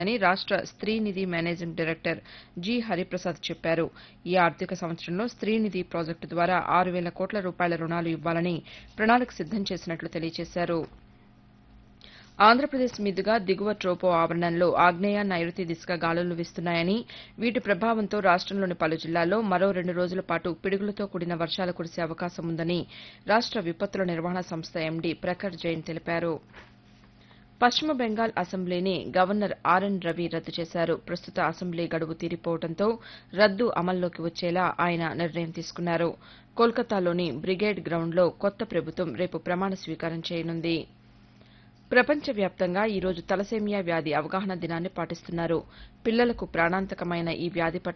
అని రాష్ట Stree Nidhi managing director G Hariprasad చెప్పారు ఈ ఆర్థిక సంవత్సరంలో స్త్రీ నిధి ప్రాజెక్టు ద్వారా ఆరు వేల కోట్ల రూపాయల రుణాలు ఇవ్వాలని ప్రణాళిక సిద్దం చేసినట్లు తెలియజేశారు ఆంధ్రప్రదేశ్ మీదుగా దిగువ ట్రోపో ఆవరణంలో ఆగ్నేయ నైరుతి దిశగా గాలులు వీస్తున్నాయని వీటి ప్రభావంతో రాష్టంలోని పలు జిల్లాల్లో మరో రెండు రోజుల పాటు పిడుగులతో కూడిన వర్షాలు కురిసే అవకాశం ఉందని రాష్ట విపత్తుల నిర్వహణ సంస్థ ఎండీ ప్రఖర్ జైన్ తెలిపారు పశ్చిమ బెంగాల్ అసెంబ్లీని గవర్నర్ ఆర్ఎన్ రవి రద్దు చేశారు ప్రస్తుత అసెంబ్లీ గడువు తీరిపోవడంతో రద్దు అమల్లోకి వచ్చేలా ఆయన నిర్ణయం తీసుకున్నారు కోల్కతాలోని బ్రిగేడ్ గ్రౌండ్లో కొత్త ప్రభుత్వం రేపు ప్రమాణ స్వీకారం చేయనుంది ప్రపంచవ్యాప్తంగా ఈరోజు తలసేమియా వ్యాధి అవగాహన దినాన్ని పాటిస్తున్నారు పిల్లలకు ప్రాణాంతకమైన ఈ వ్యాధి పట్ల